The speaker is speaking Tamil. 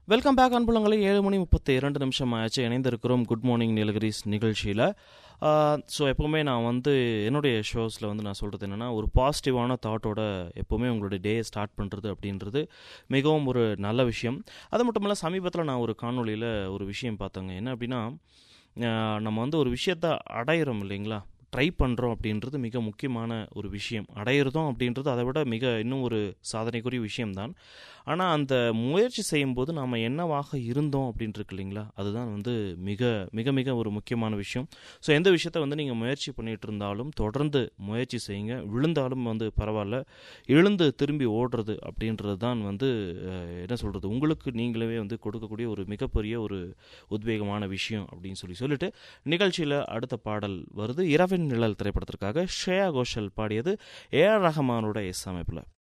வெல்கம் பேக் அன்புலங்களை ஏழு மணி முப்பத்தி இரண்டு நிமிஷம் ஆச்சு இணைந்திருக்கிறோம் குட் மார்னிங் நீலகிரிஸ் நிகழ்ச்சியில் ஸோ எப்போவுமே நான் வந்து என்னுடைய ஷோஸில் வந்து நான் சொல்கிறது என்னென்னா ஒரு பாசிட்டிவான தாட்டோட எப்போவுமே உங்களுடைய டே ஸ்டார்ட் பண்ணுறது அப்படின்றது மிகவும் ஒரு நல்ல விஷயம் அது மட்டும் இல்லை சமீபத்தில் நான் ஒரு காணொளியில் ஒரு விஷயம் பார்த்தேங்க என்ன அப்படின்னா ஆஹ் நம்ம வந்து ஒரு விஷயத்தை அடையிறோம் இல்லைங்களா ட்ரை பண்ணுறோம் அப்படின்றது மிக முக்கியமான ஒரு விஷயம் அடையிறதும் அப்படின்றது அதை விட மிக இன்னும் ஒரு சாதனைக்குரிய விஷயம்தான் ஆனால் அந்த முயற்சி செய்யும்போது நாம் என்னவாக இருந்தோம் அப்படின்ட்டு இருக்கு இல்லைங்களா அதுதான் வந்து மிக மிக மிக ஒரு முக்கியமான விஷயம் ஸோ எந்த விஷயத்தை வந்து நீங்கள் முயற்சி பண்ணிட்டு இருந்தாலும் தொடர்ந்து முயற்சி செய்யுங்க விழுந்தாலும் வந்து பரவாயில்ல எழுந்து திரும்பி ஓடுறது அப்படின்றது தான் வந்து அஹ், என்ன சொல்கிறது உங்களுக்கு நீங்களே வந்து கொடுக்கக்கூடிய ஒரு மிகப்பெரிய ஒரு உத்வேகமான விஷயம் அப்படின்னு சொல்லி சொல்லிட்டு நிகழ்ச்சியில் அடுத்த பாடல் வருது இரவின் நிழல் திரைப்படத்திற்காக ஸ்ரேயா கோஷல் பாடியது ஏஆர் ரஹமானோட எஸ் அமைப்பில்